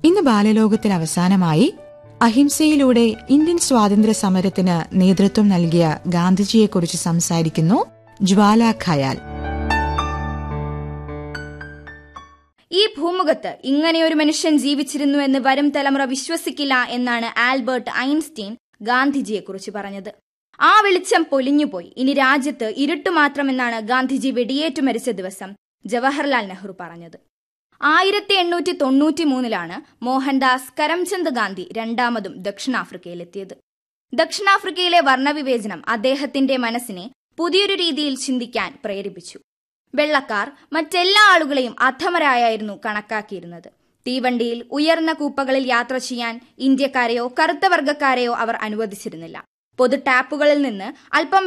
ഇന്ന് ബാലലോകത്തിൽ അവസാനമായി അഹിംസയിലൂടെ ഇന്ത്യൻ സ്വാതന്ത്ര്യ സമരത്തിന് നേതൃത്വം നൽകിയ ഗാന്ധിജിയെക്കുറിച്ച് സംസാരിക്കുന്നു ജ്വാല ഖയാൽ ഈ ഭൂമുഖത്ത് ഇങ്ങനെയൊരു മനുഷ്യൻ ജീവിച്ചിരുന്നു എന്ന് വരും തലമുറ വിശ്വസിക്കില്ല എന്നാണ് ആൽബർട്ട് ഐൻസ്റ്റീൻ ഗാന്ധിജിയെക്കുറിച്ച് പറഞ്ഞത് ആ വെളിച്ചം പൊലിഞ്ഞുപോയി ഇനി രാജ്യത്ത് ഇരുട്ടു മാത്രമെന്നാണ് ഗാന്ധിജി വെടിയേറ്റു മരിച്ച ദിവസം ജവഹർലാൽ നെഹ്റു പറഞ്ഞത് ആയിരത്തി എണ്ണൂറ്റി തൊണ്ണൂറ്റി മൂന്നിലാണ് മോഹൻദാസ് കരംചന്ദ് ഗാന്ധി രണ്ടാമതും ദക്ഷിണാഫ്രിക്കയിലെത്തിയത് ദക്ഷിണാഫ്രിക്കയിലെ വർണ്ണവിവേചനം അദ്ദേഹത്തിന്റെ മനസ്സിനെ പുതിയൊരു രീതിയിൽ ചിന്തിക്കാൻ പ്രേരിപ്പിച്ചു വെള്ളക്കാർ മറ്റെല്ലാ ആളുകളെയും അധമരായായിരുന്നു കണക്കാക്കിയിരുന്നത് തീവണ്ടിയിൽ ഉയർന്ന കൂപ്പകളിൽ യാത്ര ചെയ്യാൻ ഇന്ത്യക്കാരെയോ കറുത്ത വർഗ്ഗക്കാരെയോ അവർ അനുവദിച്ചിരുന്നില്ല പൊതു ടാപ്പുകളിൽ നിന്ന് അല്പം